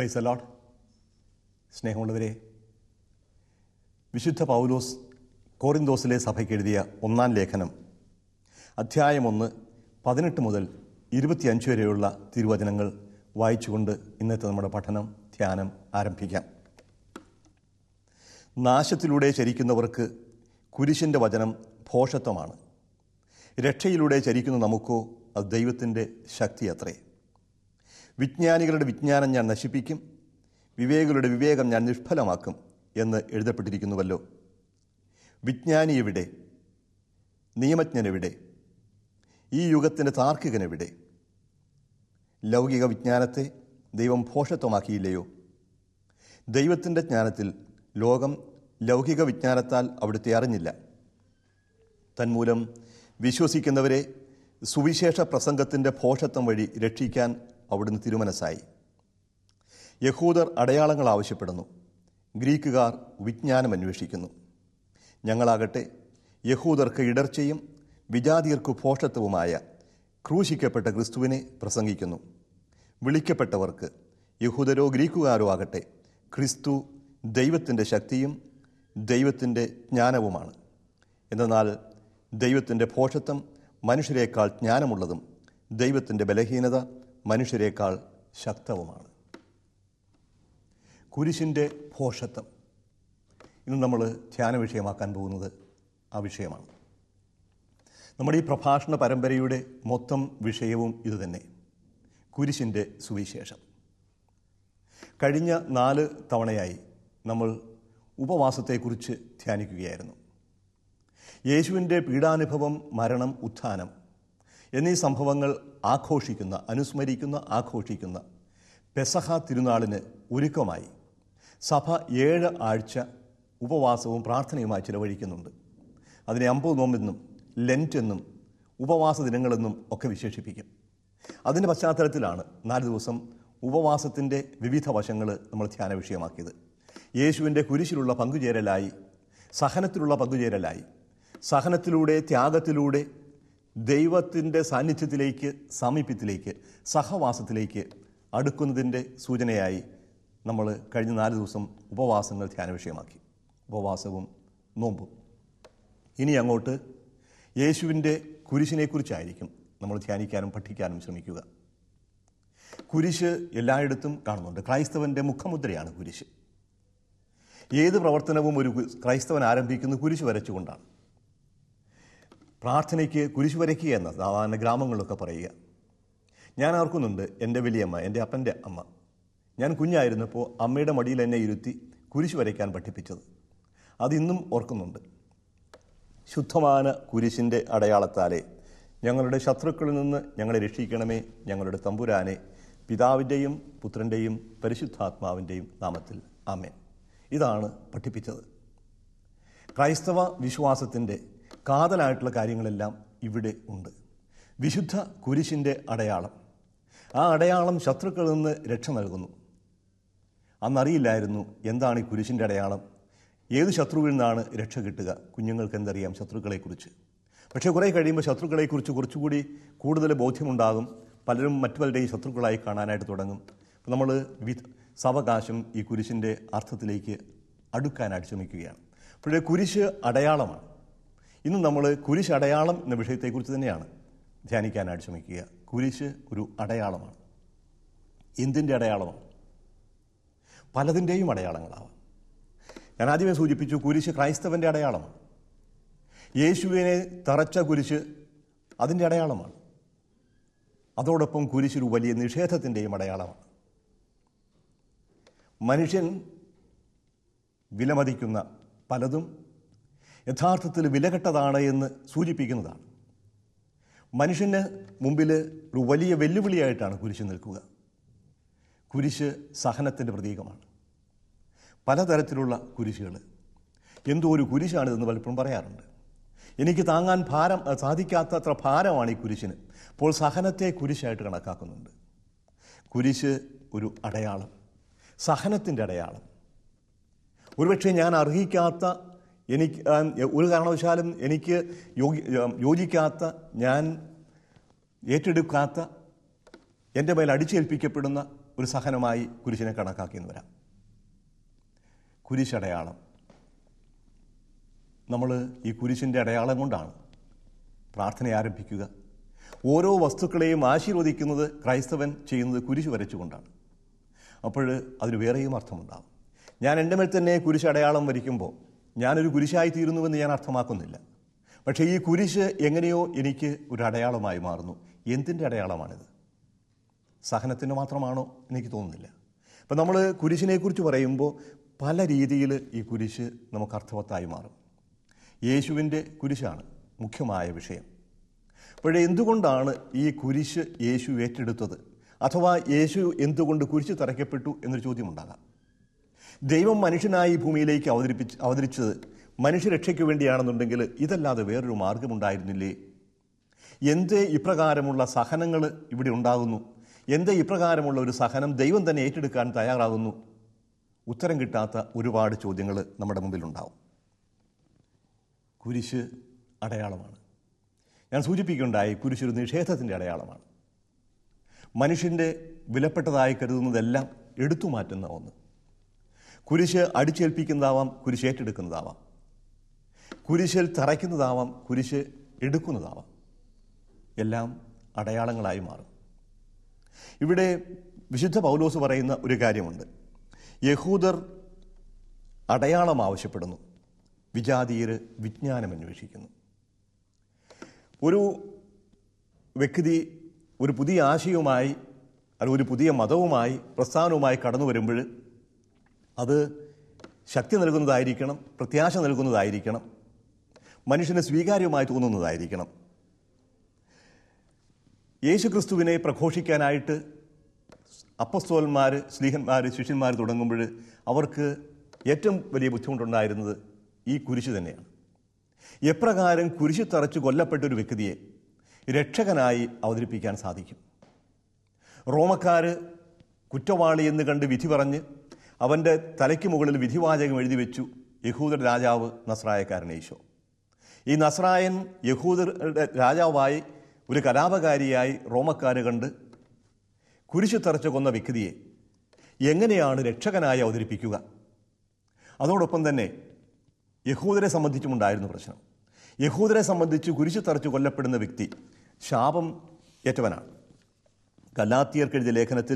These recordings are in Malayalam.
പ്രൈസ് അലോട്ട് സ്നേഹമുള്ളവരെ വിശുദ്ധ പൗലോസ് കോറിന്തോസിലെ സഭയ്ക്ക് എഴുതിയ ഒന്നാം ലേഖനം അധ്യായം ഒന്ന് പതിനെട്ട് മുതൽ ഇരുപത്തിയഞ്ച് വരെയുള്ള തിരുവചനങ്ങൾ വായിച്ചുകൊണ്ട് ഇന്നത്തെ നമ്മുടെ പഠനം ധ്യാനം ആരംഭിക്കാം നാശത്തിലൂടെ ചരിക്കുന്നവർക്ക് കുരിശിൻ്റെ വചനം ഭോഷത്വമാണ് രക്ഷയിലൂടെ ചരിക്കുന്ന നമുക്കോ അത് ദൈവത്തിൻ്റെ ശക്തി അത്രേ വിജ്ഞാനികളുടെ വിജ്ഞാനം ഞാൻ നശിപ്പിക്കും വിവേകളുടെ വിവേകം ഞാൻ നിഷ്ഫലമാക്കും എന്ന് എഴുതപ്പെട്ടിരിക്കുന്നുവല്ലോ വിജ്ഞാനി എവിടെ നിയമജ്ഞനെവിടെ ഈ യുഗത്തിൻ്റെ താർക്കികനെവിടെ ലൗകിക വിജ്ഞാനത്തെ ദൈവം ഭോഷത്വമാക്കിയില്ലയോ ദൈവത്തിൻ്റെ ജ്ഞാനത്തിൽ ലോകം ലൗകിക വിജ്ഞാനത്താൽ അവിടുത്തെ അറിഞ്ഞില്ല തന്മൂലം വിശ്വസിക്കുന്നവരെ സുവിശേഷ പ്രസംഗത്തിൻ്റെ ഭോഷത്വം വഴി രക്ഷിക്കാൻ അവിടുന്ന് തിരുമനസ്സായി യഹൂദർ അടയാളങ്ങൾ ആവശ്യപ്പെടുന്നു ഗ്രീക്കുകാർ വിജ്ഞാനം അന്വേഷിക്കുന്നു ഞങ്ങളാകട്ടെ യഹൂദർക്ക് ഇടർച്ചയും വിജാതിയർക്ക് ഭോഷത്വവുമായ ക്രൂശിക്കപ്പെട്ട ക്രിസ്തുവിനെ പ്രസംഗിക്കുന്നു വിളിക്കപ്പെട്ടവർക്ക് യഹൂദരോ ഗ്രീക്കുകാരോ ആകട്ടെ ക്രിസ്തു ദൈവത്തിൻ്റെ ശക്തിയും ദൈവത്തിൻ്റെ ജ്ഞാനവുമാണ് എന്നാൽ ദൈവത്തിൻ്റെ ഭോഷത്വം മനുഷ്യരെക്കാൾ ജ്ഞാനമുള്ളതും ദൈവത്തിൻ്റെ ബലഹീനത മനുഷ്യരെക്കാൾ ശക്തവുമാണ് കുരിശിൻ്റെ ഭോഷത്വം ഇന്ന് നമ്മൾ ധ്യാന വിഷയമാക്കാൻ പോകുന്നത് ആ വിഷയമാണ് നമ്മുടെ ഈ പ്രഭാഷണ പരമ്പരയുടെ മൊത്തം വിഷയവും ഇതുതന്നെ കുരിശിൻ്റെ സുവിശേഷം കഴിഞ്ഞ നാല് തവണയായി നമ്മൾ ഉപവാസത്തെക്കുറിച്ച് ധ്യാനിക്കുകയായിരുന്നു യേശുവിൻ്റെ പീഡാനുഭവം മരണം ഉത്ഥാനം എന്നീ സംഭവങ്ങൾ ആഘോഷിക്കുന്ന അനുസ്മരിക്കുന്ന ആഘോഷിക്കുന്ന പെസഹ തിരുനാളിന് ഒരുക്കമായി സഭ ഏഴ് ആഴ്ച ഉപവാസവും പ്രാർത്ഥനയുമായി ചിലവഴിക്കുന്നുണ്ട് അതിനെ അമ്പത് നോമ്പെന്നും ലെൻറ്റ് എന്നും ഉപവാസ ദിനങ്ങളെന്നും ഒക്കെ വിശേഷിപ്പിക്കും അതിൻ്റെ പശ്ചാത്തലത്തിലാണ് നാല് ദിവസം ഉപവാസത്തിൻ്റെ വിവിധ വശങ്ങൾ നമ്മൾ ധ്യാന വിഷയമാക്കിയത് യേശുവിൻ്റെ കുരിശിലുള്ള പങ്കുചേരലായി സഹനത്തിലുള്ള പങ്കുചേരലായി സഹനത്തിലൂടെ ത്യാഗത്തിലൂടെ ദൈവത്തിൻ്റെ സാന്നിധ്യത്തിലേക്ക് സാമീപ്യത്തിലേക്ക് സഹവാസത്തിലേക്ക് അടുക്കുന്നതിൻ്റെ സൂചനയായി നമ്മൾ കഴിഞ്ഞ നാല് ദിവസം ഉപവാസങ്ങൾ ധ്യാന വിഷയമാക്കി ഉപവാസവും നോമ്പും ഇനി അങ്ങോട്ട് യേശുവിൻ്റെ കുരിശിനെക്കുറിച്ചായിരിക്കും നമ്മൾ ധ്യാനിക്കാനും പഠിക്കാനും ശ്രമിക്കുക കുരിശ് എല്ലായിടത്തും കാണുന്നുണ്ട് ക്രൈസ്തവൻ്റെ മുഖമുദ്രയാണ് കുരിശ് ഏത് പ്രവർത്തനവും ഒരു ക്രൈസ്തവൻ ആരംഭിക്കുന്നത് കുരിശ് വരച്ചുകൊണ്ടാണ് പ്രാർത്ഥനയ്ക്ക് കുരിശ് വരയ്ക്കുക എന്ന സാധാരണ ഗ്രാമങ്ങളിലൊക്കെ പറയുക ഞാൻ ഓർക്കുന്നുണ്ട് എൻ്റെ വലിയമ്മ എൻ്റെ അപ്പൻ്റെ അമ്മ ഞാൻ കുഞ്ഞായിരുന്നപ്പോൾ അമ്മയുടെ മടിയിൽ എന്നെ ഇരുത്തി കുരിശ് വരയ്ക്കാൻ പഠിപ്പിച്ചത് അതിന്നും ഓർക്കുന്നുണ്ട് ശുദ്ധமான കുരിശിൻ്റെ അടയാളത്താലെ ഞങ്ങളുടെ ശത്രുക്കളിൽ നിന്ന് ഞങ്ങളെ രക്ഷിക്കണമേ ഞങ്ങളുടെ തമ്പുരാനെ പിതാവിൻ്റെയും പുത്രൻ്റെയും പരിശുദ്ധാത്മാവിൻ്റെയും നാമത്തിൽ ആമേൻ ഇതാണ് പഠിപ്പിച്ചത് ക്രൈസ്തവ വിശ്വാസത്തിൻ്റെ കാതലായിട്ടുള്ള കാര്യങ്ങളെല്ലാം ഇവിടെ ഉണ്ട് വിശുദ്ധ കുരിശിൻ്റെ അടയാളം ആ അടയാളം ശത്രുക്കളിൽ നിന്ന് രക്ഷ നൽകുന്നു അന്നറിയില്ലായിരുന്നു എന്താണ് ഈ കുരിശിൻ്റെ അടയാളം ഏത് ശത്രുവിൽ നിന്നാണ് രക്ഷ കിട്ടുക കുഞ്ഞുങ്ങൾക്ക് എന്തറിയാം ശത്രുക്കളെക്കുറിച്ച് പക്ഷേ കുറേ കഴിയുമ്പോൾ ശത്രുക്കളെക്കുറിച്ച് കുറച്ചുകൂടി കൂടുതൽ ബോധ്യമുണ്ടാകും പലരും മറ്റു പലരുടെയും ശത്രുക്കളായി കാണാനായിട്ട് തുടങ്ങും അപ്പോൾ നമ്മൾ വിവിധ സാവകാശം ഈ കുരിശിൻ്റെ അർത്ഥത്തിലേക്ക് അടുക്കാനായിട്ട് ശ്രമിക്കുകയാണ് അപ്പോഴേ കുരിശ് അടയാളമാണ് ഇന്ന് നമ്മൾ കുരിശ് അടയാളം എന്ന വിഷയത്തെക്കുറിച്ച് തന്നെയാണ് ധ്യാനിക്കാനായിട്ട് ശ്രമിക്കുക കുരിശ് ഒരു അടയാളമാണ് എന്തിൻ്റെ അടയാളമാണ് പലതിൻ്റെയും അടയാളങ്ങളാവാം ഞാൻ ആദ്യമേ സൂചിപ്പിച്ചു കുരിശ് ക്രൈസ്തവൻ്റെ അടയാളമാണ് യേശുവിനെ തറച്ച കുരിശ് അതിൻ്റെ അടയാളമാണ് അതോടൊപ്പം കുരിശൊരു വലിയ നിഷേധത്തിൻ്റെയും അടയാളമാണ് മനുഷ്യൻ വിലമതിക്കുന്ന പലതും യഥാർത്ഥത്തിൽ വിലകെട്ടതാണ് എന്ന് സൂചിപ്പിക്കുന്നതാണ് മനുഷ്യന് മുമ്പിൽ ഒരു വലിയ വെല്ലുവിളിയായിട്ടാണ് കുരിശ് നിൽക്കുക കുരിശ് സഹനത്തിൻ്റെ പ്രതീകമാണ് പലതരത്തിലുള്ള കുരിശുകൾ എന്തോ ഒരു കുരിശാണിതെന്ന് പലപ്പോഴും പറയാറുണ്ട് എനിക്ക് താങ്ങാൻ ഭാരം സാധിക്കാത്തത്ര ഭാരമാണ് ഈ കുരിശിന് അപ്പോൾ സഹനത്തെ കുരിശായിട്ട് കണക്കാക്കുന്നുണ്ട് കുരിശ് ഒരു അടയാളം സഹനത്തിൻ്റെ അടയാളം ഒരുപക്ഷെ ഞാൻ അർഹിക്കാത്ത എനിക്ക് ഒരു കാരണവശാലും എനിക്ക് യോഗി യോജിക്കാത്ത ഞാൻ ഏറ്റെടുക്കാത്ത എൻ്റെ മേൽ അടിച്ചേൽപ്പിക്കപ്പെടുന്ന ഒരു സഹനമായി കുരിശിനെ കണക്കാക്കിയെന്ന് വരാം കുരിശടയാളം നമ്മൾ ഈ കുരിശിൻ്റെ അടയാളം കൊണ്ടാണ് പ്രാർത്ഥന ആരംഭിക്കുക ഓരോ വസ്തുക്കളെയും ആശീർവദിക്കുന്നത് ക്രൈസ്തവൻ ചെയ്യുന്നത് കുരിശ് വരച്ചുകൊണ്ടാണ് അപ്പോൾ അതിന് വേറെയും അർത്ഥമുണ്ടാകും ഞാൻ എൻ്റെ മേൽ തന്നെ കുരിശ് അടയാളം വരിക്കുമ്പോൾ ഞാനൊരു കുരിശായി തീരുന്നുവെന്ന് ഞാൻ അർത്ഥമാക്കുന്നില്ല പക്ഷേ ഈ കുരിശ് എങ്ങനെയോ എനിക്ക് ഒരു അടയാളമായി മാറുന്നു എന്തിൻ്റെ അടയാളമാണിത് സഹനത്തിന് മാത്രമാണോ എനിക്ക് തോന്നുന്നില്ല അപ്പം നമ്മൾ കുരിശിനെക്കുറിച്ച് പറയുമ്പോൾ പല രീതിയിൽ ഈ കുരിശ് നമുക്ക് അർത്ഥവത്തായി മാറും യേശുവിൻ്റെ കുരിശാണ് മുഖ്യമായ വിഷയം അപ്പോഴേ എന്തുകൊണ്ടാണ് ഈ കുരിശ് യേശു ഏറ്റെടുത്തത് അഥവാ യേശു എന്തുകൊണ്ട് കുരിശ് തറയ്ക്കപ്പെട്ടു എന്നൊരു ചോദ്യമുണ്ടാകാം ദൈവം മനുഷ്യനായി ഈ ഭൂമിയിലേക്ക് അവതരിപ്പിച്ച് അവതരിച്ചത് മനുഷ്യരക്ഷയ്ക്ക് വേണ്ടിയാണെന്നുണ്ടെങ്കിൽ ഇതല്ലാതെ വേറൊരു മാർഗമുണ്ടായിരുന്നില്ലേ എന്ത് ഇപ്രകാരമുള്ള സഹനങ്ങൾ ഇവിടെ ഉണ്ടാകുന്നു എന്ത് ഇപ്രകാരമുള്ള ഒരു സഹനം ദൈവം തന്നെ ഏറ്റെടുക്കാൻ തയ്യാറാകുന്നു ഉത്തരം കിട്ടാത്ത ഒരുപാട് ചോദ്യങ്ങൾ നമ്മുടെ മുമ്പിലുണ്ടാവും കുരിശ് അടയാളമാണ് ഞാൻ സൂചിപ്പിക്കുകയുണ്ടായി കുരിശ് ഒരു നിഷേധത്തിൻ്റെ അടയാളമാണ് മനുഷ്യൻ്റെ വിലപ്പെട്ടതായി കരുതുന്നതെല്ലാം എടുത്തു മാറ്റുന്ന ഒന്ന് കുരിശ് അടിച്ചേൽപ്പിക്കുന്നതാവാം കുരിശ് ഏറ്റെടുക്കുന്നതാവാം കുരിശിൽ തറയ്ക്കുന്നതാവാം കുരിശ് എടുക്കുന്നതാവാം എല്ലാം അടയാളങ്ങളായി മാറും ഇവിടെ വിശുദ്ധ പൗലോസ് പറയുന്ന ഒരു കാര്യമുണ്ട് യഹൂദർ അടയാളം ആവശ്യപ്പെടുന്നു വിജാതീയർ വിജ്ഞാനം അന്വേഷിക്കുന്നു ഒരു വ്യക്തി ഒരു പുതിയ ആശയവുമായി അല്ലെങ്കിൽ ഒരു പുതിയ മതവുമായി പ്രസ്ഥാനവുമായി കടന്നു വരുമ്പോൾ അത് ശക്തി നൽകുന്നതായിരിക്കണം പ്രത്യാശ നൽകുന്നതായിരിക്കണം മനുഷ്യന് സ്വീകാര്യമായി തോന്നുന്നതായിരിക്കണം യേശു ക്രിസ്തുവിനെ പ്രഘോഷിക്കാനായിട്ട് അപ്പസ്തോലന്മാർ സ്ലീഹന്മാർ ശിഷ്യന്മാർ തുടങ്ങുമ്പോൾ അവർക്ക് ഏറ്റവും വലിയ ബുദ്ധിമുട്ടുണ്ടായിരുന്നത് ഈ കുരിശ് തന്നെയാണ് എപ്രകാരം കുരിശ് തറച്ചു കൊല്ലപ്പെട്ട ഒരു വ്യക്തിയെ രക്ഷകനായി അവതരിപ്പിക്കാൻ സാധിക്കും റോമക്കാർ കുറ്റവാളി എന്ന് കണ്ട് വിധി പറഞ്ഞ് അവൻ്റെ തലയ്ക്ക് മുകളിൽ വിധിവാചകം എഴുതി വെച്ചു യഹൂദർ രാജാവ് നസ്രായക്കാരൻ ഈശോ ഈ നസ്രായൻ യഹൂദരുടെ രാജാവായി ഒരു കലാപകാരിയായി റോമക്കാർ കണ്ട് കുരിശു തറച്ചു കൊന്ന വ്യക്തിയെ എങ്ങനെയാണ് രക്ഷകനായി അവതരിപ്പിക്കുക അതോടൊപ്പം തന്നെ യഹൂദരെ സംബന്ധിച്ചുമുണ്ടായിരുന്നു പ്രശ്നം യഹൂദരെ സംബന്ധിച്ച് കുരിശു തറച്ചു കൊല്ലപ്പെടുന്ന വ്യക്തി ശാപം ഏറ്റവനാണ് ഗലാത്തിയർക്ക് എഴുതിയ ലേഖനത്തിൽ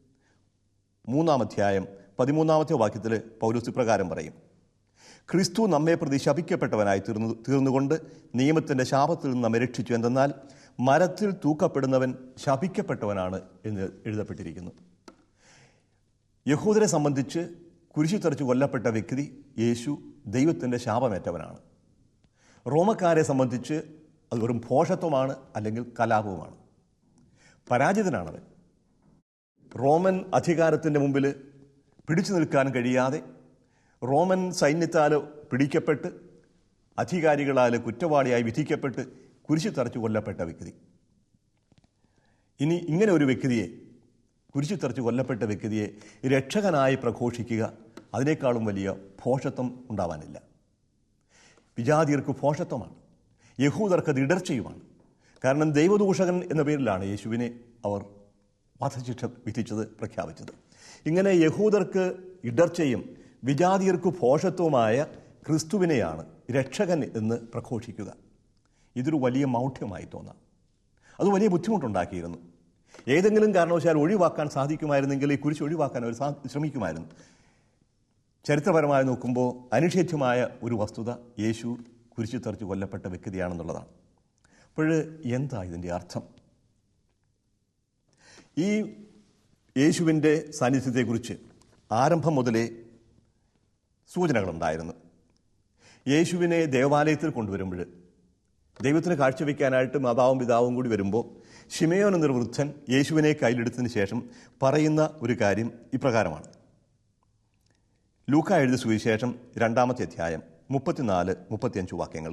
മൂന്നാം അധ്യായം പതിമൂന്നാമത്തെ വാക്യത്തിൽ പൗരസ്യ പ്രകാരം പറയും ക്രിസ്തു നമ്മെ പ്രതി ശപിക്കപ്പെട്ടവനായി തീർന്നു തീർന്നുകൊണ്ട് നിയമത്തിൻ്റെ ശാപത്തിൽ നിന്ന് നമ്മെ രക്ഷിച്ചു എന്തെന്നാൽ മരത്തിൽ തൂക്കപ്പെടുന്നവൻ ശപിക്കപ്പെട്ടവനാണ് എന്ന് എഴുതപ്പെട്ടിരിക്കുന്നു യഹൂദരെ സംബന്ധിച്ച് കുരിശു തെറിച്ച് കൊല്ലപ്പെട്ട വ്യക്തി യേശു ദൈവത്തിൻ്റെ ശാപമേറ്റവനാണ് റോമക്കാരെ സംബന്ധിച്ച് അത് വെറും ഭോഷത്വമാണ് അല്ലെങ്കിൽ കലാപവുമാണ് പരാജിതനാണവൻ റോമൻ അധികാരത്തിൻ്റെ മുമ്പിൽ പിടിച്ചു നിൽക്കാൻ കഴിയാതെ റോമൻ സൈന്യത്താൽ പിടിക്കപ്പെട്ട് അധികാരികളാൽ കുറ്റവാളിയായി വിധിക്കപ്പെട്ട് കുരിശു തറച്ചു കൊല്ലപ്പെട്ട വ്യക്തി ഇനി ഇങ്ങനെ ഒരു വ്യക്തിയെ കുരിശു തറച്ചു കൊല്ലപ്പെട്ട വ്യക്തിയെ രക്ഷകനായി പ്രഘോഷിക്കുക അതിനേക്കാളും വലിയ ഭോഷത്വം ഉണ്ടാവാനില്ല വിജാതിയർക്ക് ഭോഷത്വമാണ് യഹൂദർക്ക് അത് ഇടർച്ചയുമാണ് കാരണം ദൈവദൂഷകൻ എന്ന പേരിലാണ് യേശുവിനെ അവർ വധശിക്ഷ വിധിച്ചത് പ്രഖ്യാപിച്ചത് ഇങ്ങനെ യഹൂദർക്ക് ഇടർച്ചയും വിജാതിയർക്ക് ഭോഷത്വമായ ക്രിസ്തുവിനെയാണ് രക്ഷകൻ എന്ന് പ്രഘോഷിക്കുക ഇതൊരു വലിയ മൗഢ്യമായി തോന്നാം അത് വലിയ ബുദ്ധിമുട്ടുണ്ടാക്കിയിരുന്നു ഏതെങ്കിലും കാരണവശാൽ ഒഴിവാക്കാൻ സാധിക്കുമായിരുന്നെങ്കിൽ ഈ കുരിശ് ഒഴിവാക്കാൻ അവർ സാ ശ്രമിക്കുമായിരുന്നു ചരിത്രപരമായി നോക്കുമ്പോൾ അനിഷേധ്യമായ ഒരു വസ്തുത യേശു കുരിശു തെറിച്ച് കൊല്ലപ്പെട്ട വ്യക്തിയാണെന്നുള്ളതാണ് അപ്പോൾ എന്താ ഇതിൻ്റെ അർത്ഥം ഈ യേശുവിൻ്റെ സാന്നിധ്യത്തെക്കുറിച്ച് ആരംഭം മുതലേ സൂചനകളുണ്ടായിരുന്നു യേശുവിനെ ദേവാലയത്തിൽ കൊണ്ടുവരുമ്പോൾ ദൈവത്തിന് കാഴ്ചവെക്കാനായിട്ട് മാതാവും പിതാവും കൂടി വരുമ്പോൾ ഷിമയോൻ എന്നൊരു വൃദ്ധൻ യേശുവിനെ കയ്യിലെടുത്തതിന് ശേഷം പറയുന്ന ഒരു കാര്യം ഇപ്രകാരമാണ് ലൂക്ക എഴുതിയ സുവിശേഷം രണ്ടാമത്തെ അധ്യായം മുപ്പത്തിനാല് മുപ്പത്തിയഞ്ച് വാക്യങ്ങൾ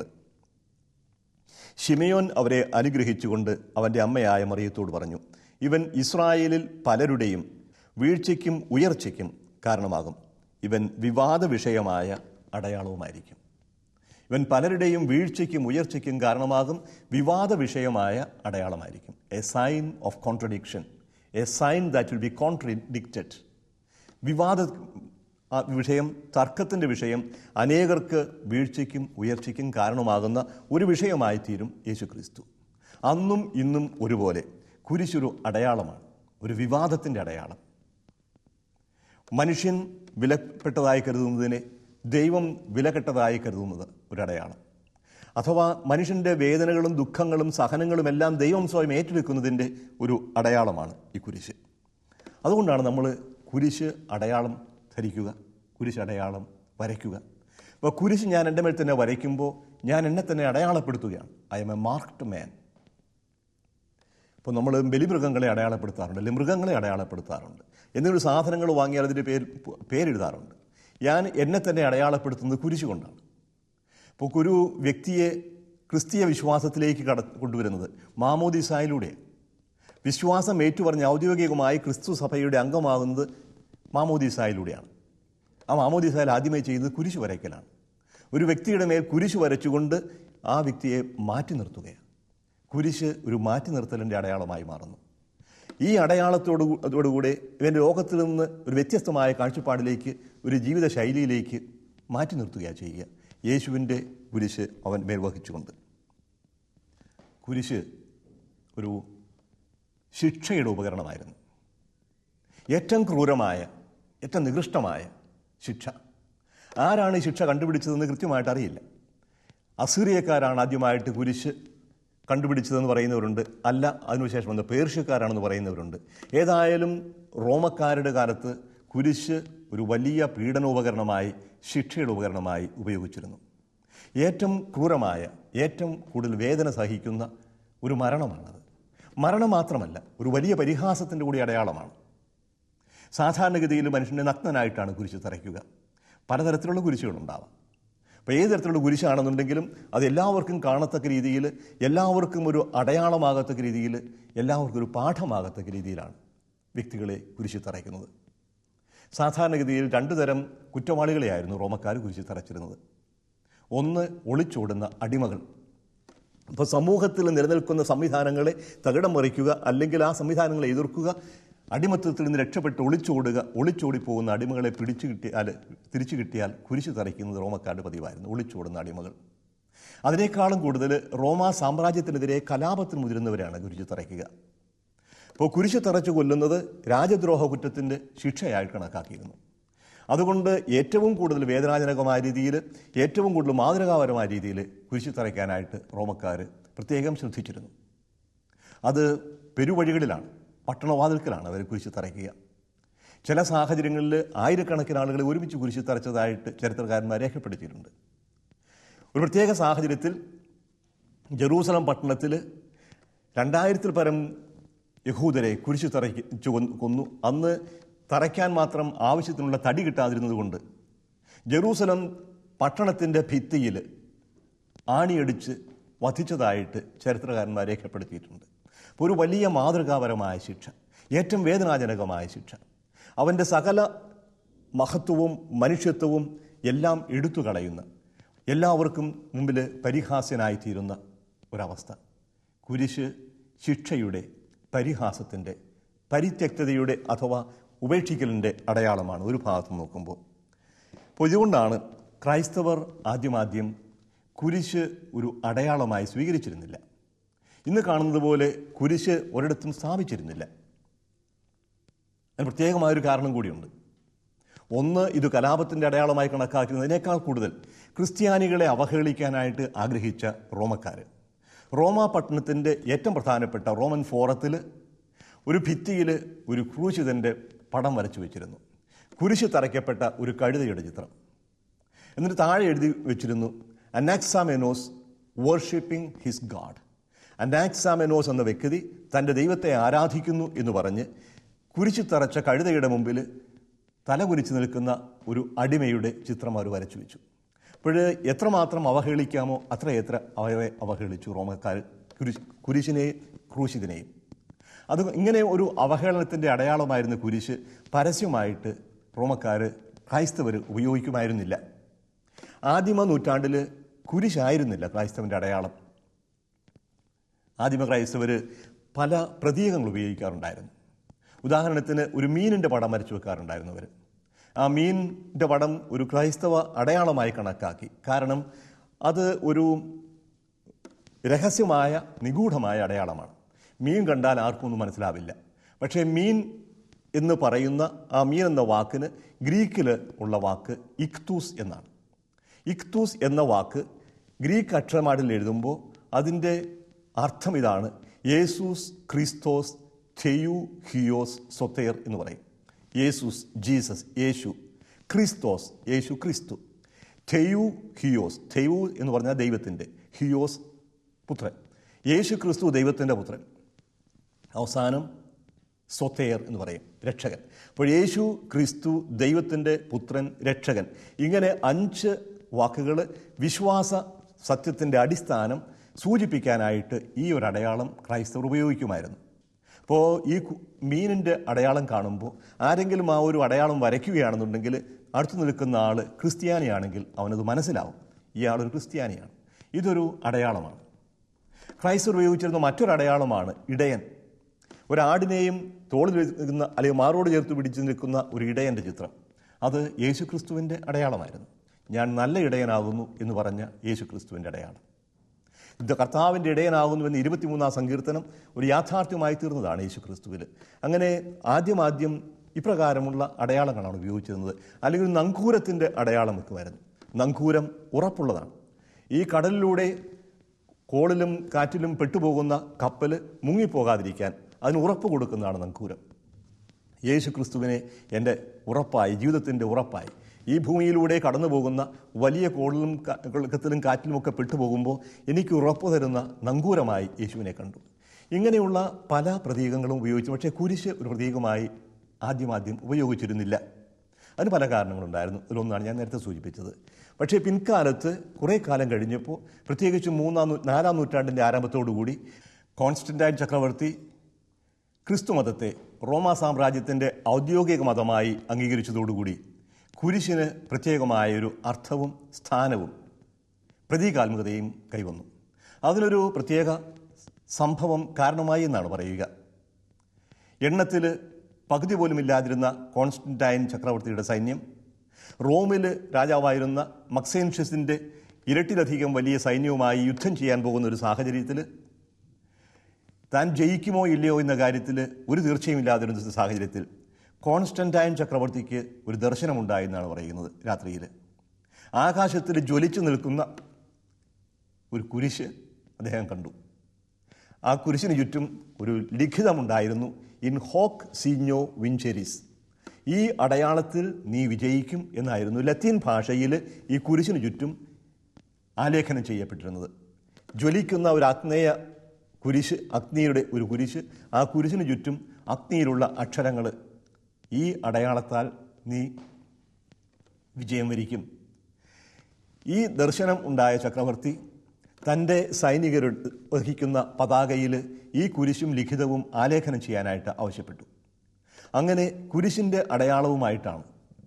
ഷിമയോൻ അവരെ അനുഗ്രഹിച്ചുകൊണ്ട് അവൻ്റെ അമ്മയായ മറിയത്തോട് പറഞ്ഞു ഇവൻ ഇസ്രായേലിൽ പലരുടെയും വീഴ്ചയ്ക്കും ഉയർച്ചയ്ക്കും കാരണമാകും ഇവൻ വിവാദ വിഷയമായ അടയാളവുമായിരിക്കും ഇവൻ പലരുടെയും വീഴ്ചയ്ക്കും ഉയർച്ചയ്ക്കും കാരണമാകും വിവാദ വിഷയമായ അടയാളമായിരിക്കും a sign of contradiction a sign that will be contradicted വിവാദ ആ വിഷയം തർക്കത്തിൻ്റെ വിഷയം അനേകർക്ക് വീഴ്ചയ്ക്കും ഉയർച്ചയ്ക്കും കാരണമാകുന്ന ഒരു വിഷയമായി തീരും യേശു ക്രിസ്തു അന്നും ഇന്നും ഒരുപോലെ കുരിശൊരു അടയാളമാണ് ഒരു വിവാദത്തിൻ്റെ അടയാളം മനുഷ്യൻ വിലപ്പെട്ടതായി കരുതുന്നതിനെ ദൈവം വിലകെട്ടതായി കരുതുന്നത് ഒരടയാളം അഥവാ മനുഷ്യൻ്റെ വേദനകളും ദുഃഖങ്ങളും സഹനങ്ങളും എല്ലാം ദൈവം സ്വയം ഏറ്റെടുക്കുന്നതിൻ്റെ ഒരു അടയാളമാണ് ഈ കുരിശ് അതുകൊണ്ടാണ് നമ്മൾ കുരിശ് അടയാളം ധരിക്കുക കുരിശ് അടയാളം വരയ്ക്കുക അപ്പോൾ കുരിശ് ഞാൻ എൻ്റെ മേൽ തന്നെ വരയ്ക്കുമ്പോൾ ഞാൻ എന്നെ തന്നെ അടയാളപ്പെടുത്തുകയാണ് I am a marked man ഇപ്പോൾ നമ്മൾ ബലിമൃഗങ്ങളെ അടയാളപ്പെടുത്താറുണ്ട് അല്ലെങ്കിൽ മൃഗങ്ങളെ അടയാളപ്പെടുത്താറുണ്ട് എന്തെങ്കിലും സാധനങ്ങൾ വാങ്ങിയാൽ അതിൻ്റെ പേര് പേരെഴുതാറുണ്ട് ഞാൻ എന്നെ തന്നെ അടയാളപ്പെടുത്തുന്നത് കുരിശ് കൊണ്ടാണ് ഇപ്പോൾ ഒരു വ്യക്തിയെ ക്രിസ്തീയ വിശ്വാസത്തിലേക്ക് കട കൊണ്ടുവരുന്നത് മാമോദിസായിലൂടെയാണ് വിശ്വാസം ഏറ്റുപറഞ്ഞ് ഔദ്യോഗികമായി ക്രിസ്തു സഭയുടെ അംഗമാകുന്നത് മാമോദിസായിലൂടെയാണ് ആ മാമോദിസായിൽ ആദ്യമായി ചെയ്യുന്നത് കുരിശ് വരയ്ക്കലാണ് ഒരു വ്യക്തിയുടെ മേൽ കുരിശ് വരച്ചുകൊണ്ട് ആ വ്യക്തിയെ മാറ്റി നിർത്തുകയാണ് കുരിശ് ഒരു മാറ്റി നിർത്തലിൻ്റെ അടയാളമായി മാറുന്നു ഈ അടയാളത്തോടു അതോടുകൂടെ ഇവൻ്റെ ലോകത്തിൽ നിന്ന് ഒരു വ്യത്യസ്തമായ കാഴ്ചപ്പാടിലേക്ക് ഒരു ജീവിത ശൈലിയിലേക്ക് മാറ്റി നിർത്തുകയാണ് ചെയ്യുക യേശുവിൻ്റെ കുരിശ് അവൻ മേൽ വഹിച്ചുകൊണ്ട് കുരിശ് ഒരു ശിക്ഷയുടെ ഉപകരണമായിരുന്നു ഏറ്റവും ക്രൂരമായ ഏറ്റവും നികൃഷ്ടമായ ശിക്ഷ ആരാണ് ഈ ശിക്ഷ കണ്ടുപിടിച്ചതെന്ന് കൃത്യമായിട്ട് അറിയില്ല അസീറിയക്കാരാണ് ആദ്യമായിട്ട് കുരിശ് കണ്ടുപിടിച്ചതെന്ന് പറയുന്നവരുണ്ട് അല്ല അതിനുശേഷം വന്ന പേർഷ്യക്കാരാണെന്ന് പറയുന്നവരുണ്ട് ഏതായാലും റോമക്കാരുടെ കാലത്ത് കുരിശ് ഒരു വലിയ പീഡനോപകരണമായി ശിക്ഷയുടെ ഉപകരണമായി ഉപയോഗിച്ചിരുന്നു ഏറ്റവും ക്രൂരമായ ഏറ്റവും കൂടുതൽ വേദന സഹിക്കുന്ന ഒരു മരണമാണത് മരണം മാത്രമല്ല ഒരു വലിയ പരിഹാസത്തിൻ്റെ കൂടി അടയാളമാണ് സാധാരണഗതിയിൽ മനുഷ്യനെ നഗ്നനായിട്ടാണ് കുരിശ് തറയ്ക്കുക പലതരത്തിലുള്ള കുരിശുകളുണ്ടാവാം അപ്പോൾ ഏത് തരത്തിലുള്ള കുരിശാണെന്നുണ്ടെങ്കിലും അത് എല്ലാവർക്കും കാണത്തക്ക രീതിയിൽ എല്ലാവർക്കും ഒരു അടയാളമാകത്തക്ക രീതിയിൽ എല്ലാവർക്കും ഒരു പാഠമാകത്തക്ക രീതിയിലാണ് വ്യക്തികളെ കുരിശി തറയ്ക്കുന്നത് സാധാരണഗതിയിൽ രണ്ടു തരം കുറ്റവാളികളെയായിരുന്നു റോമക്കാർ കുരിശി തറച്ചിരുന്നത് ഒന്ന് ഒളിച്ചോടുന്ന അടിമകൾ അപ്പോൾ സമൂഹത്തിൽ നിലനിൽക്കുന്ന സംവിധാനങ്ങളെ തകിടം മറിക്കുക അല്ലെങ്കിൽ ആ സംവിധാനങ്ങളെ എതിർക്കുക അടിമത്തത്തിൽ നിന്ന് രക്ഷപ്പെട്ട് ഒളിച്ചോടുക ഒളിച്ചോടി പോകുന്ന അടിമകളെ പിടിച്ചു കിട്ടിയാൽ തിരിച്ചു കിട്ടിയാൽ കുരിശു തറയ്ക്കുന്നത് റോമക്കാരുടെ പതിവായിരുന്നു ഒളിച്ചോടുന്ന അടിമകൾ അതിനേക്കാളും കൂടുതൽ റോമാ സാമ്രാജ്യത്തിനെതിരെ കലാപത്തിന് മുതിരുന്നവരാണ് കുരിശു തറയ്ക്കുക അപ്പോൾ കുരിശു തറച്ചു കൊല്ലുന്നത് രാജദ്രോഹ കുറ്റത്തിൻ്റെ ശിക്ഷയായി കണക്കാക്കിയിരുന്നു അതുകൊണ്ട് ഏറ്റവും കൂടുതൽ വേദനാജനകമായ രീതിയിൽ ഏറ്റവും കൂടുതൽ മാതൃകാപരമായ രീതിയിൽ കുരിശു തറയ്ക്കാനായിട്ട് റോമക്കാർ പ്രത്യേകം ശ്രദ്ധിച്ചിരുന്നു അത് പെരുവഴികളിലാണ് പട്ടണവാതിൽക്കലാണ് അവർ കുരിശു തറയ്ക്കുക ചില സാഹചര്യങ്ങളിൽ ആയിരക്കണക്കിന് ആളുകളെ ഒരുമിച്ച് കുരിശു തറച്ചതായിട്ട് ചരിത്രകാരന്മാർ രേഖപ്പെടുത്തിയിട്ടുണ്ട് ഒരു പ്രത്യേക സാഹചര്യത്തിൽ ജെറൂസലം പട്ടണത്തിൽ രണ്ടായിരത്തിൽ പരം യഹൂദരെ കുരിശു തറയ്ക്ക് കൊന്നു അന്ന് തറയ്ക്കാൻ മാത്രം ആവശ്യത്തിനുള്ള തടി കിട്ടാതിരുന്നതുകൊണ്ട് ജെറൂസലം പട്ടണത്തിൻ്റെ ഭിത്തിയിൽ ആണിയടിച്ച് വധിച്ചതായിട്ട് ചരിത്രകാരന്മാർ രേഖപ്പെടുത്തിയിട്ടുണ്ട് അപ്പോൾ ഒരു വലിയ മാതൃകാപരമായ ശിക്ഷ ഏറ്റവും വേദനാജനകമായ ശിക്ഷ അവൻ്റെ സകല മഹത്വവും മനുഷ്യത്വവും എല്ലാം എടുത്തു കളയുന്ന എല്ലാവർക്കും മുമ്പിൽ പരിഹാസ്യനായിത്തീരുന്ന ഒരവസ്ഥ കുരിശ് ശിക്ഷയുടെ പരിഹാസത്തിൻ്റെ പരിത്യക്തതയുടെ അഥവാ ഉപേക്ഷിക്കലിൻ്റെ അടയാളമാണ് ഒരു ഭാഗത്ത് നോക്കുമ്പോൾ അപ്പോൾ ഇതുകൊണ്ടാണ് ക്രൈസ്തവർ ആദ്യമാദ്യം കുരിശ് ഒരു അടയാളമായി സ്വീകരിച്ചിരുന്നില്ല ഇന്ന് കാണുന്നത് പോലെ കുരിശ് ഒരിടത്തും സ്ഥാപിച്ചിരുന്നില്ല അതിന് പ്രത്യേകമായൊരു കാരണം കൂടിയുണ്ട് ഒന്ന് ഇത് കലാപത്തിൻ്റെ അടയാളമായി കണക്കാക്കുന്നതിനേക്കാൾ കൂടുതൽ ക്രിസ്ത്യാനികളെ അവഹേളിക്കാനായിട്ട് ആഗ്രഹിച്ച റോമക്കാർ റോമ പട്ടണത്തിൻ്റെ ഏറ്റവും പ്രധാനപ്പെട്ട റോമൻ ഫോറത്തിൽ ഒരു ഭിത്തിയിൽ ഒരു ക്രൂശിതൻ്റെ പടം വരച്ചു വെച്ചിരുന്നു കുരിശ് തറയ്ക്കപ്പെട്ട ഒരു കഴുതയുടെ ചിത്രം എന്നിട്ട് താഴെ എഴുതി വെച്ചിരുന്നു Anaximenes worshipping his god Anaximenes എന്ന വ്യക്തി തൻ്റെ ദൈവത്തെ ആരാധിക്കുന്നു എന്ന് പറഞ്ഞ് കുരിശു തറച്ച കഴുതയുടെ മുമ്പിൽ തല കുരിച്ചു നിൽക്കുന്ന ഒരു അടിമയുടെ ചിത്രം അവർ വരച്ചു വെച്ചു അപ്പോൾ എത്രമാത്രം അവഹേളിക്കാമോ അത്രയെത്ര അവരെ അവഹേളിച്ചു റോമക്കാർ കുരിശ് കുരിശിനെയും ക്രൂശിതിനെയും അത് ഇങ്ങനെ ഒരു അവഹേളനത്തിൻ്റെ അടയാളമായിരുന്ന കുരിശ് പരസ്യമായിട്ട് റോമക്കാർ ക്രൈസ്തവർ ഉപയോഗിക്കുമായിരുന്നില്ല ആദിമ നൂറ്റാണ്ടിൽ കുരിശായിരുന്നില്ല ക്രൈസ്തവൻ്റെ അടയാളം ആദിമ ക്രൈസ്തവർ പല പ്രതീകങ്ങൾ ഉപയോഗിക്കാറുണ്ടായിരുന്നു ഉദാഹരണത്തിന് ഒരു മീനിൻ്റെ പടം വരച്ചു വെക്കാറുണ്ടായിരുന്നു അവർ ആ മീനിൻ്റെ പടം ഒരു ക്രൈസ്തവ അടയാളമായി കണക്കാക്കി കാരണം അത് ഒരു രഹസ്യമായ നിഗൂഢമായ അടയാളമാണ് മീൻ കണ്ടാൽ ആർക്കും ഒന്നും മനസ്സിലാവില്ല പക്ഷേ മീൻ എന്ന് പറയുന്ന ആ മീൻ എന്ന വാക്കിന് ഗ്രീക്കിൽ ഉള്ള വാക്ക് ഇക്തൂസ് എന്നാണ് ഇക്തൂസ് എന്ന വാക്ക് ഗ്രീക്ക് അക്ഷരമാടിൽ എഴുതുമ്പോൾ അതിൻ്റെ അർത്ഥം ഇതാണ് യേസൂസ് ക്രിസ്തോസ് തെയു ഹിയോസ് സൊത്തേർ എന്ന് പറയും യേസൂസ് ജീസസ് യേശു ക്രിസ്തോസ് യേശു ക്രിസ്തു തെയു ഹിയോസ് തെയു എന്ന് പറഞ്ഞാൽ ദൈവത്തിൻ്റെ ഹിയോസ് പുത്രൻ യേശു ക്രിസ്തു ദൈവത്തിൻ്റെ പുത്രൻ അവസാനം സ്വത്തേർ എന്ന് പറയും രക്ഷകൻ അപ്പോൾ യേശു ക്രിസ്തു ദൈവത്തിൻ്റെ പുത്രൻ രക്ഷകൻ ഇങ്ങനെ അഞ്ച് വാക്കുകൾ വിശ്വാസ സത്യത്തിൻ്റെ അടിസ്ഥാനം സൂചിപ്പിക്കാനായിട്ട് ഈ ഒരു അടയാളം ക്രൈസ്തവർ ഉപയോഗിക്കുമായിരുന്നു അപ്പോൾ ഈ കു- മീനിൻ്റെ അടയാളം കാണുമ്പോൾ ആരെങ്കിലും ആ ഒരു അടയാളം വരയ്ക്കുകയാണെന്നുണ്ടെങ്കിൽ അടുത്ത് നിൽക്കുന്ന ആൾ ക്രിസ്ത്യാനിയാണെങ്കിൽ അവനത് മനസ്സിലാവും ഇയാളൊരു ക്രിസ്ത്യാനിയാണ് ഇതൊരു അടയാളമാണ് ക്രൈസ്തവർ ഉപയോഗിച്ചിരുന്ന മറ്റൊരു അടയാളമാണ് ഇടയൻ ഒരാടിനെയും തോളിൽ നിൽക്കുന്ന അല്ലെങ്കിൽ മാറോട് ചേർത്ത് പിടിച്ച് നിൽക്കുന്ന ഒരു ഇടയൻ്റെ ചിത്രം അത് യേശുക്രിസ്തുവിൻ്റെ അടയാളമായിരുന്നു ഞാൻ നല്ല ഇടയനാകുന്നു എന്ന് പറഞ്ഞ യേശുക്രിസ്തുവിൻ്റെ അടയാളം ഇത് കർത്താവിൻ്റെ ഇടയനാകുന്നുവെന്ന് ഇരുപത്തിമൂന്നാം സങ്കീർത്തനം ഒരു യാഥാർത്ഥ്യമായി തീർന്നതാണ് യേശുക്രിസ്തുവിൽ അങ്ങനെ ആദ്യമാദ്യം ഇപ്രകാരമുള്ള അടയാളങ്ങളാണ് ഉപയോഗിച്ചിരുന്നത് അല്ലെങ്കിൽ ഒരു നങ്കൂരത്തിൻ്റെ അടയാളം വെക്കുമായിരുന്നു നങ്കൂരം ഉറപ്പുള്ളതാണ് ഈ കടലിലൂടെ കോളിലും കാറ്റിലും പെട്ടുപോകുന്ന കപ്പൽ മുങ്ങിപ്പോകാതിരിക്കാൻ അതിന് ഉറപ്പ് കൊടുക്കുന്നതാണ് നങ്കൂരം യേശു ക്രിസ്തുവിനെ എൻ്റെ ഉറപ്പായി ജീവിതത്തിൻ്റെ ഉറപ്പായി ഈ ഭൂമിയിലൂടെ കടന്നു പോകുന്ന വലിയ കോളിലും കത്തിലും കാറ്റിലുമൊക്കെ പെട്ടുപോകുമ്പോൾ എനിക്ക് ഉറപ്പ് തരുന്ന നങ്കൂരമായി യേശുവിനെ കണ്ടു ഇങ്ങനെയുള്ള പല പ്രതീകങ്ങളും ഉപയോഗിച്ചു പക്ഷേ കുരിശ് ഒരു പ്രതീകമായി ആദ്യമാദ്യം ഉപയോഗിച്ചിരുന്നില്ല അതിന് പല കാരണങ്ങളുണ്ടായിരുന്നു അതിലൊന്നാണ് ഞാൻ നേരത്തെ സൂചിപ്പിച്ചത് പക്ഷേ പിൻകാലത്ത് കുറേ കാലം കഴിഞ്ഞപ്പോൾ പ്രത്യേകിച്ച് മൂന്നാം നൂ- നാലാം നൂറ്റാണ്ടിൻ്റെ ആരംഭത്തോടുകൂടി കോൺസ്റ്റന്റൈൻ ചക്രവർത്തി ക്രിസ്തുമതത്തെ റോമാ സാമ്രാജ്യത്തിൻ്റെ ഔദ്യോഗിക മതമായി അംഗീകരിച്ചതോടുകൂടി കുരിശിന് പ്രത്യേകമായൊരു അർത്ഥവും സ്ഥാനവും പ്രതീകാത്മകതയും കൈവന്നു അതിനൊരു പ്രത്യേക സംഭവം കാരണമായി എന്നാണ് പറയുക എണ്ണത്തിൽ പകുതി പോലും ഇല്ലാതിരുന്ന കോൺസ്റ്റന്റൈൻ ചക്രവർത്തിയുടെ സൈന്യം റോമിൽ രാജാവായിരുന്ന മക്സേൻഷ്യസിൻ്റെ ഇരട്ടിലധികം വലിയ സൈന്യവുമായി യുദ്ധം ചെയ്യാൻ പോകുന്ന ഒരു സാഹചര്യത്തിൽ താൻ ജയിക്കുമോ ഇല്ലയോ എന്ന കാര്യത്തിൽ ഒരു തീർച്ചയും ഇല്ലാതിരുന്ന സാഹചര്യത്തിൽ കോൺസ്റ്റന്റൈൻ ചക്രവർത്തിക്ക് ഒരു ദർശനമുണ്ടായി എന്നാണ് പറയുന്നത് രാത്രിയിൽ ആകാശത്തിൽ ജ്വലിച്ചു നിൽക്കുന്ന ഒരു കുരിശ് അദ്ദേഹം കണ്ടു ആ കുരിശിന് ചുറ്റും ഒരു ലിഖിതമുണ്ടായിരുന്നു ഇൻ ഹോക്ക് സീഞ്ഞോ വിഞ്ചെരിസ് ഈ അടയാളത്തിൽ നീ വിജയിക്കും എന്നായിരുന്നു ലത്തീൻ ഭാഷയിൽ ഈ കുരിശിന് ചുറ്റും ആലേഖനം ചെയ്യപ്പെട്ടിരുന്നത് ജ്വലിക്കുന്ന ഒരു ആഗ്നേയ കുരിശ് അഗ്നിയുടെ ഒരു കുരിശ് ആ കുരിശിന് ചുറ്റും അഗ്നിയിലുള്ള അക്ഷരങ്ങൾ ഈ അടയാളത്താൽ നീ വിജയം വരിക്കും ഈ ദർശനം ഉണ്ടായ ചക്രവർത്തി തൻ്റെ സൈനികർ വഹിക്കുന്ന പതാകയിൽ ഈ കുരിശും ലിഖിതവും ആലേഖനം ചെയ്യാനായിട്ട് ആവശ്യപ്പെട്ടു അങ്ങനെ കുരിശിൻ്റെ അടയാളവുമായിട്ടാണ്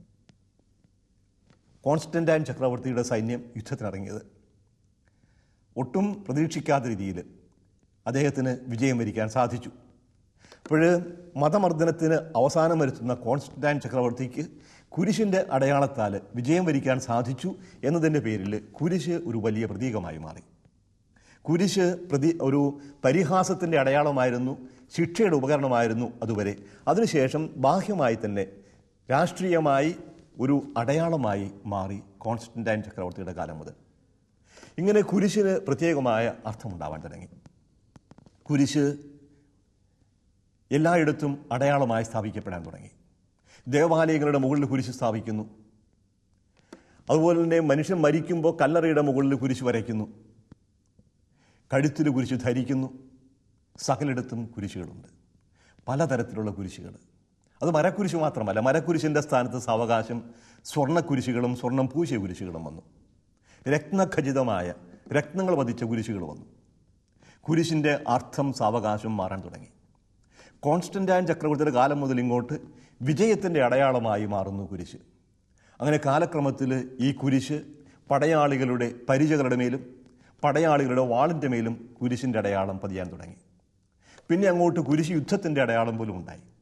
കോൺസ്റ്റന്റൈൻ ചക്രവർത്തിയുടെ സൈന്യം യുദ്ധത്തിനിറങ്ങിയത് ഒട്ടും പ്രതീക്ഷിക്കാത്ത രീതിയിൽ അദ്ദേഹത്തിന് വിജയം വരിക്കാൻ സാധിച്ചു അപ്പോൾ മതമർദ്ദനത്തിന് അവസാനം വരുത്തുന്ന കോൺസ്റ്റന്റൈൻ ചക്രവർത്തിക്ക് കുരിശിൻ്റെ അടയാളത്താൽ വിജയം വരിക്കാൻ സാധിച്ചു എന്നതിൻ്റെ പേരിൽ കുരിശ് ഒരു വലിയ പ്രതീകമായി മാറി കുരിശ് പ്രതി ഒരു പരിഹാസത്തിൻ്റെ അടയാളമായിരുന്നു ശിക്ഷയുടെ ഉപകരണമായിരുന്നു അതുവരെ അതിനുശേഷം ബാഹ്യമായി തന്നെ രാഷ്ട്രീയമായി ഒരു അടയാളമായി മാറി കോൺസ്റ്റന്റൈൻ ചക്രവർത്തിയുടെ കാലം മുതൽ ഇങ്ങനെ കുരിശിന് പ്രത്യേകമായ അർത്ഥമുണ്ടാവാൻ തുടങ്ങി കുരിശ് എല്ലായിടത്തും അടയാളമായി സ്ഥാപിക്കപ്പെടാൻ തുടങ്ങി ദേവാലയങ്ങളുടെ മുകളിൽ കുരിശ് സ്ഥാപിക്കുന്നു അതുപോലെ തന്നെ മനുഷ്യൻ മരിക്കുമ്പോൾ കല്ലറയുടെ മുകളിൽ കുരിശ് വരയ്ക്കുന്നു കഴുത്തിൽ കുരിശ് ധരിക്കുന്നു സകലിടത്തും കുരിശുകളുണ്ട് പലതരത്തിലുള്ള കുരിശുകൾ അത് മരക്കുരിശ് മാത്രമല്ല മരക്കുരിശിൻ്റെ സ്ഥാനത്ത് സാവകാശം സ്വർണ്ണക്കുരിശുകളും സ്വർണം പൂശിയ കുരിശുകളും വന്നു രത്നഖചിതമായ രത്നങ്ങൾ പതിച്ച കുരിശുകൾ വന്നു കുരിശിൻ്റെ അർത്ഥം സാവകാശം മാറാൻ തുടങ്ങി കോൺസ്റ്റന്റൈൻ ചക്രവർത്തിയുടെ കാലം മുതൽ ഇങ്ങോട്ട് വിജയത്തിൻ്റെ അടയാളമായി മാറുന്നു കുരിശ് അങ്ങനെ കാലക്രമത്തിൽ ഈ കുരിശ് പടയാളികളുടെ പരിചകളുടെ മേലും പടയാളികളുടെ വാളിൻ്റെ മേലും കുരിശിൻ്റെ അടയാളം പതിയാൻ തുടങ്ങി പിന്നെ അങ്ങോട്ട് കുരിശ് യുദ്ധത്തിൻ്റെ അടയാളം പോലും ഉണ്ടായി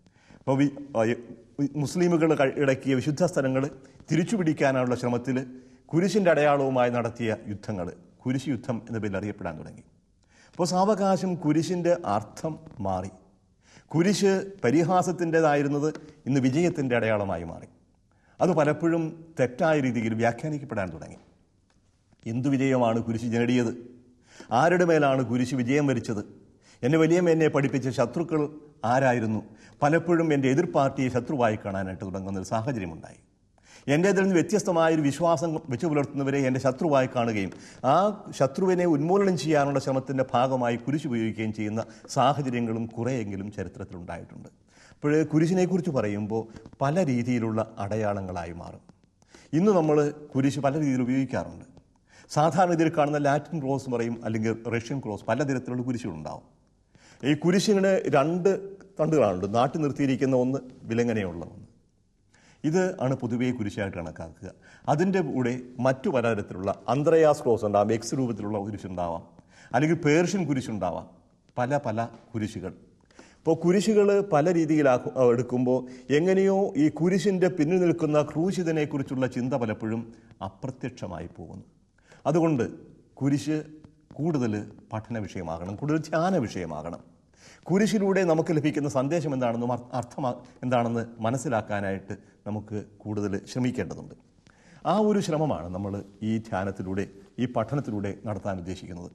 അപ്പോൾ വി- ആ, ഈ മുസ്ലിമുകൾ ക- ഇടക്കിയ വിശുദ്ധ സ്ഥലങ്ങൾ തിരിച്ചുപിടിക്കാനുള്ള ശ്രമത്തിൽ കുരിശിൻ്റെ അടയാളവുമായി നടത്തിയ യുദ്ധങ്ങൾ കുരിശ് യുദ്ധം എന്ന പേരിൽ അറിയപ്പെടാൻ തുടങ്ങി അപ്പോൾ സാവകാശം കുരിശിൻ്റെ അർത്ഥം മാറി കുരിശ് പരിഹാസത്തിൻ്റെതായിരുന്നത് ഇന്ന് വിജയത്തിൻ്റെ അടയാളമായി മാറി അത് പലപ്പോഴും തെറ്റായ രീതിയിൽ വ്യാഖ്യാനിക്കപ്പെടാൻ തുടങ്ങി എന്തു വിജയമാണ് കുരിശ് നേടിയത് ആരുടെ മേലാണ് കുരിശ് വിജയം വരിച്ചത് എന്നെ വലിയമ്മ എന്നെ പഠിപ്പിച്ച ശത്രുക്കൾ ആരായിരുന്നു പലപ്പോഴും എൻ്റെ എതിർ പാർട്ടിയെ ശത്രുവായി കാണാനായിട്ട് തുടങ്ങുന്ന ഒരു സാഹചര്യമുണ്ടായി എൻ്റെ ഇതിൽ നിന്ന് വ്യത്യസ്തമായൊരു വിശ്വാസം വെച്ചു പുലർത്തുന്നവരെ എൻ്റെ ശത്രുവായി കാണുകയും ആ ശത്രുവിനെ ഉന്മൂലനം ചെയ്യാനുള്ള ശ്രമത്തിൻ്റെ ഭാഗമായി കുരിശ് ഉപയോഗിക്കുകയും ചെയ്യുന്ന സാഹചര്യങ്ങളും കുറേയെങ്കിലും ചരിത്രത്തിലുണ്ടായിട്ടുണ്ട് അപ്പോൾ കുരിശിനെക്കുറിച്ച് പറയുമ്പോൾ പല രീതിയിലുള്ള അടയാളങ്ങളായി മാറും ഇന്ന് നമ്മൾ കുരിശ് പല രീതിയിൽ ഉപയോഗിക്കാറുണ്ട് സാധാരണ ഇതിൽ കാണുന്ന ലാറ്റിൻ ക്രോസ് പറയും അല്ലെങ്കിൽ റഷ്യൻ ക്രോസ് പല തരത്തിലുള്ള കുരിശുകളുണ്ടാവും ഈ കുരിശിന് രണ്ട് തണ്ടുകളാണുണ്ട് നാട്ടി നിർത്തിയിരിക്കുന്ന ഒന്ന് വിലങ്ങനെയുള്ള ഒന്ന് ഇത് ആണ് പൊതുവേ കുരിശായിട്ട് കണക്കാക്കുക അതിൻ്റെ കൂടെ മറ്റു പലതരത്തിലുള്ള അന്ത്രയാസ് ക്രോസ് ഉണ്ടാവാം എക്സ് രൂപത്തിലുള്ള കുരിശുണ്ടാവാം അല്ലെങ്കിൽ പേർഷ്യൻ കുരിശുണ്ടാവാം പല പല കുരിശുകൾ ഇപ്പോൾ കുരിശുകൾ പല രീതിയിലാക്കു എടുക്കുമ്പോൾ എങ്ങനെയോ ഈ കുരിശിൻ്റെ പിന്നിൽ നിൽക്കുന്ന ക്രൂശിതനെക്കുറിച്ചുള്ള ചിന്ത പലപ്പോഴും അപ്രത്യക്ഷമായി പോകുന്നു അതുകൊണ്ട് കുരിശ് കൂടുതൽ പഠന വിഷയമാകണം കൂടുതൽ ധ്യാന വിഷയമാകണം കുരിശിലൂടെ നമുക്ക് ലഭിക്കുന്ന സന്ദേശം എന്താണെന്നും അർ- അർത്ഥമാ എന്താണെന്ന് മനസ്സിലാക്കാനായിട്ട് നമുക്ക് കൂടുതൽ ശ്രമിക്കേണ്ടതുണ്ട് ആ ഒരു ശ്രമമാണ് നമ്മൾ ഈ ധ്യാനത്തിലൂടെ ഈ പഠനത്തിലൂടെ നടത്താൻ ഉദ്ദേശിക്കുന്നത്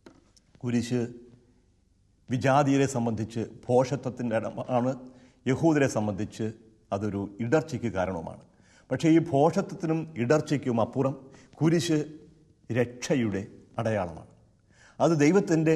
കുരിശ് വിജാതിയരെ സംബന്ധിച്ച് ഭോഷത്വത്തിൻ്റെ ആണ് യഹൂദരെ സംബന്ധിച്ച് അതൊരു ഇടർച്ചയ്ക്ക് കാരണവുമാണ് പക്ഷേ ഈ ഭോഷത്വത്തിനും ഇടർച്ചയ്ക്കും അപ്പുറം കുരിശ് രക്ഷയുടെ അടയാളമാണ് അത് ദൈവത്തിൻ്റെ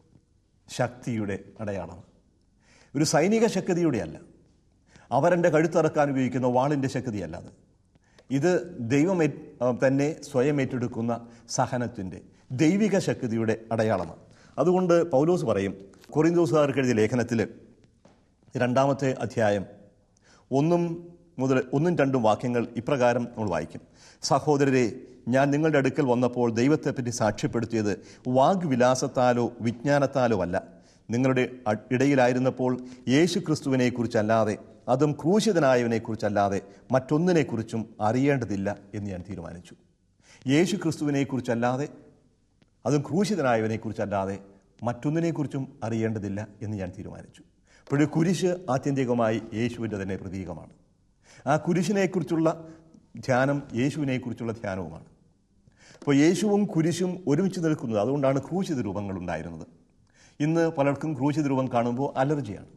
ശക്തിയുടെ അടയാളമാണ് ഒരു സൈനിക ശക്തിയുടെ അല്ല അവരെൻ്റെ കഴുത്തറക്കാൻ ഉപയോഗിക്കുന്ന വാളിൻ്റെ ശക്തിയല്ല അത് ഇത് ദൈവം ഏറ്റ്- ആ, തന്നെ സ്വയം ഏറ്റെടുക്കുന്ന സഹനത്തിൻ്റെ ദൈവിക ശക്തിയുടെ അടയാളമാണ് അതുകൊണ്ട് പൗലോസ് പറയും കൊറിന്തോസുകാർക്ക് എഴുതിയ ലേഖനത്തിൽ രണ്ടാമത്തെ അധ്യായം ഒന്നും മുതൽ ഒന്നും രണ്ടും വാക്യങ്ങൾ ഇപ്രകാരം നമ്മൾ വായിക്കും സഹോദരരെ ഞാൻ നിങ്ങളുടെ അടുക്കൽ വന്നപ്പോൾ ദൈവത്തെപ്പറ്റി സാക്ഷ്യപ്പെടുത്തിയത് വാഗ്വിലാസത്താലോ വിജ്ഞാനത്താലോ അല്ല നിങ്ങളുടെ അ- ഇടയിലായിരുന്നപ്പോൾ യേശു ക്രിസ്തുവിനെക്കുറിച്ചല്ലാതെ അതും ക്രൂശിതനായവനെക്കുറിച്ചല്ലാതെ മറ്റൊന്നിനെക്കുറിച്ചും അറിയേണ്ടതില്ല എന്ന് ഞാൻ തീരുമാനിച്ചു യേശു ക്രിസ്തുവിനെക്കുറിച്ചല്ലാതെ അതും ക്രൂശിതനായവനെക്കുറിച്ചല്ലാതെ മറ്റൊന്നിനെക്കുറിച്ചും അറിയേണ്ടതില്ല എന്ന് ഞാൻ തീരുമാനിച്ചു അപ്പോൾ കുരിശ് ആത്യന്തികമായി യേശുവിൻ്റെ തന്നെ പ്രതീകമാണ് ആ കുരിശിനെക്കുറിച്ചുള്ള ധ്യാനം യേശുവിനെക്കുറിച്ചുള്ള ധ്യാനവുമാണ് അപ്പോൾ യേശുവും കുരിശും ഒരുമിച്ച് നിൽക്കുന്നത് അതുകൊണ്ടാണ് ക്രൂശിത രൂപങ്ങൾ ഉണ്ടായിരുന്നത് ഇന്ന് പലർക്കും ക്രൂശിത രൂപം കാണുമ്പോൾ അലർജിയാണ്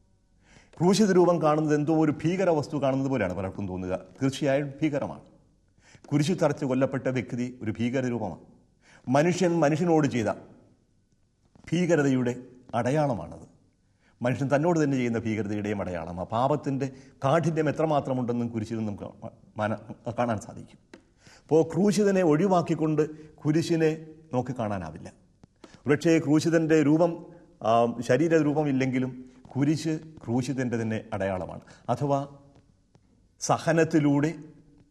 ക്രൂശിത രൂപം കാണുന്നത് എന്തോ ഒരു ഭീകര വസ്തു കാണുന്നത് പോലെയാണ് പലർക്കും തോന്നുക തീർച്ചയായും ഭീകരമാണ് കുരിശു തറച്ച് കൊല്ലപ്പെട്ട വ്യക്തി ഒരു ഭീകര രൂപമാണ് മനുഷ്യൻ മനുഷ്യനോട് ചെയ്ത ഭീകരതയുടെ അടയാളമാണത് മനുഷ്യൻ തന്നോട് തന്നെ ചെയ്യുന്ന ഭീകരതയുടെയും അടയാളമാണ് പാപത്തിൻ്റെ കാഠിന്യം എത്രമാത്രമുണ്ടെന്നും കുരിശിൽ നിന്നും കാ- മന- കാണാൻ സാധിക്കും അപ്പോൾ ക്രൂശിതനെ ഒഴിവാക്കിക്കൊണ്ട് കുരിശിനെ നോക്കി കാണാനാവില്ല പക്ഷേ ക്രൂശിതൻ്റെ രൂപം ആ, ശരീര രൂപമില്ലെങ്കിലും കുരിശ് ക്രൂശിതൻ്റെ തന്നെ അടയാളമാണ് അഥവാ സഹനത്തിലൂടെ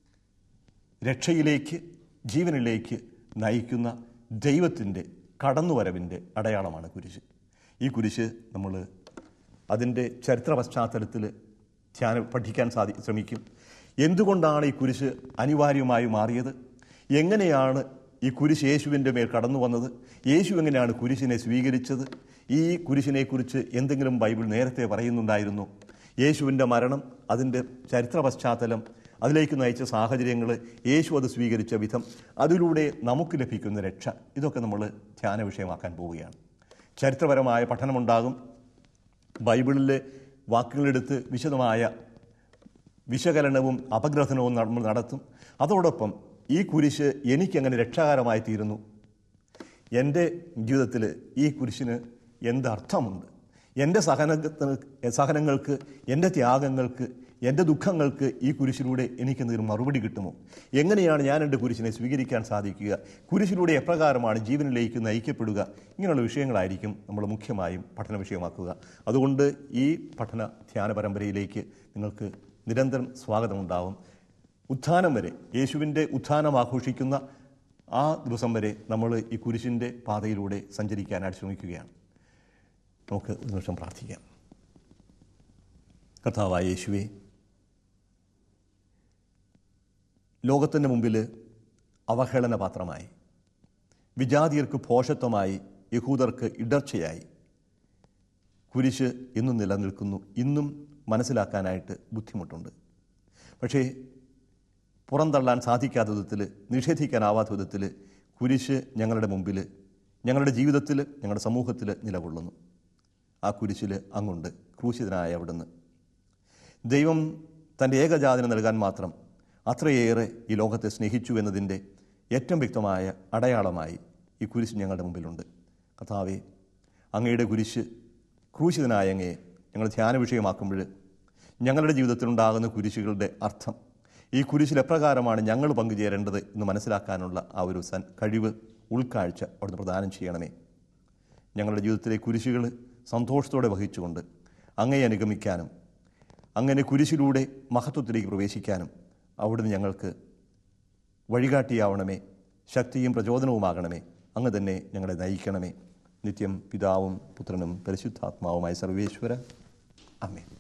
രക്ഷയിലേക്ക് ജീവനിലേക്ക് നയിക്കുന്ന ദൈവത്തിൻ്റെ കടന്നുവരവിൻ്റെ അടയാളമാണ് കുരിശ് ഈ കുരിശ് നമ്മൾ അതിൻ്റെ ചരിത്ര പശ്ചാത്തലത്തിൽ ധ്യാനം പഠിക്കാൻ സാധി ശ്രമിക്കും എന്തുകൊണ്ടാണ് ഈ കുരിശ് അനിവാര്യമായി മാറിയത് എങ്ങനെയാണ് ഈ കുരിശ് യേശുവിൻ്റെ മേൽ കടന്നു വന്നത് യേശു എങ്ങനെയാണ് കുരിശിനെ സ്വീകരിച്ചത് ഈ കുരിശിനെക്കുറിച്ച് എന്തെങ്കിലും ബൈബിൾ നേരത്തെ പറയുന്നുണ്ടായിരുന്നു യേശുവിൻ്റെ മരണം അതിൻ്റെ ചരിത്ര പശ്ചാത്തലം അതിലേക്ക് നയിച്ച സാഹചര്യങ്ങൾ യേശു അത് സ്വീകരിച്ച വിധം അതിലൂടെ നമുക്ക് ലഭിക്കുന്ന രക്ഷ ഇതൊക്കെ നമ്മൾ ധ്യാന വിഷയമാക്കാൻ പോവുകയാണ് ചരിത്രപരമായ പഠനമുണ്ടാകും ബൈബിളിലെ വാക്കുകളെടുത്ത് വിശദമായ വിശകലനവും അപഗ്രഥനവും നമ്മൾ നടത്തും അതോടൊപ്പം ഈ കുരിശ് എനിക്കെങ്ങനെ രക്ഷാകരമായി തീരുന്നു എൻ്റെ ജീവിതത്തിൽ ഈ കുരിശിന് എന്തർത്ഥമുണ്ട് എൻ്റെ സഹനത്തിന് സഹനങ്ങൾക്ക് എൻ്റെ ത്യാഗങ്ങൾക്ക് എൻ്റെ ദുഃഖങ്ങൾക്ക് ഈ കുരിശിലൂടെ എനിക്ക് എന്തെങ്കിലും മറുപടി കിട്ടുമോ എങ്ങനെയാണ് ഞാൻ എൻ്റെ കുരിശിനെ സ്വീകരിക്കാൻ സാധിക്കുക കുരിശിലൂടെ എപ്രകാരമാണ് ജീവനിലേക്ക് നയിക്കപ്പെടുക ഇങ്ങനെയുള്ള വിഷയങ്ങളായിരിക്കും നമ്മൾ മുഖ്യമായും പഠന വിഷയമാക്കുക അതുകൊണ്ട് ഈ പഠന ധ്യാന പരമ്പരയിലേക്ക് നിങ്ങൾക്ക് നിരന്തരം സ്വാഗതമുണ്ടാവും ഉത്ഥാനം വരെ യേശുവിൻ്റെ ഉത്ഥാനം ആഘോഷിക്കുന്ന ആ ദിവസം വരെ നമ്മൾ ഈ കുരിശിൻ്റെ പാതയിലൂടെ സഞ്ചരിക്കാനായിട്ട് ശ്രമിക്കുകയാണ് നമുക്ക് ഒരു നിമിഷം പ്രാർത്ഥിക്കാം കർത്താവായ യേശുവേ ലോകത്തിൻ്റെ മുമ്പിൽ അവഹേളന പാത്രമായി വിജാതിയർക്ക് ഭോഷത്വമായി യഹൂദർക്ക് ഇടർച്ചയായി കുരിശ് ഇന്നും നിലനിൽക്കുന്നു ഇന്നും മനസ്സിലാക്കാനായിട്ട് ബുദ്ധിമുട്ടുണ്ട് പക്ഷേ പുറന്തള്ളാൻ സാധിക്കാത്ത വിധത്തിൽ നിഷേധിക്കാനാവാത്ത വിധത്തിൽ കുരിശ് ഞങ്ങളുടെ മുമ്പിൽ ഞങ്ങളുടെ ജീവിതത്തിൽ ഞങ്ങളുടെ സമൂഹത്തിൽ നിലകൊള്ളുന്നു ആ കുരിശിൽ അങ്ങുണ്ട് ക്രൂശിതനായ അവിടുന്ന് ദൈവം തൻ്റെ ഏകജാതന നൽകാൻ മാത്രം അത്രയേറെ ഈ ലോകത്തെ സ്നേഹിച്ചു എന്നതിൻ്റെ ഏറ്റവും വ്യക്തമായ അടയാളമായി ഈ കുരിശ് ഞങ്ങളുടെ മുമ്പിലുണ്ട് കർത്താവെ അങ്ങയുടെ കുരിശ് ക്രൂശിതനായ അങ്ങയെ ഞങ്ങൾ ധ്യാന വിഷയമാക്കുമ്പോൾ ഞങ്ങളുടെ ജീവിതത്തിലുണ്ടാകുന്ന കുരിശുകളുടെ അർത്ഥം ഈ കുരിശിൽ എപ്രകാരമാണ് ഞങ്ങൾ പങ്കുചേരേണ്ടത് എന്ന് മനസ്സിലാക്കാനുള്ള ആ ഒരു സൻ കഴിവ് ഉൾക്കാഴ്ച അവിടുന്ന് പ്രദാനം ചെയ്യണമേ ഞങ്ങളുടെ ജീവിതത്തിലെ കുരിശുകൾ സന്തോഷത്തോടെ വഹിച്ചുകൊണ്ട് അങ്ങയെ അനുഗമിക്കാനും അങ്ങനെ കുരിശിലൂടെ മഹത്വത്തിലേക്ക് പ്രവേശിക്കാനും അവിടുന്ന് ഞങ്ങൾക്ക് വഴികാട്ടിയാവണമേ ശക്തിയും പ്രചോദനവുമാകണമേ അങ്ങ് തന്നെ ഞങ്ങളെ നയിക്കണമേ നിത്യം പിതാവും പുത്രനും പരിശുദ്ധാത്മാവുമായ സർവേശ്വര അമ്മേ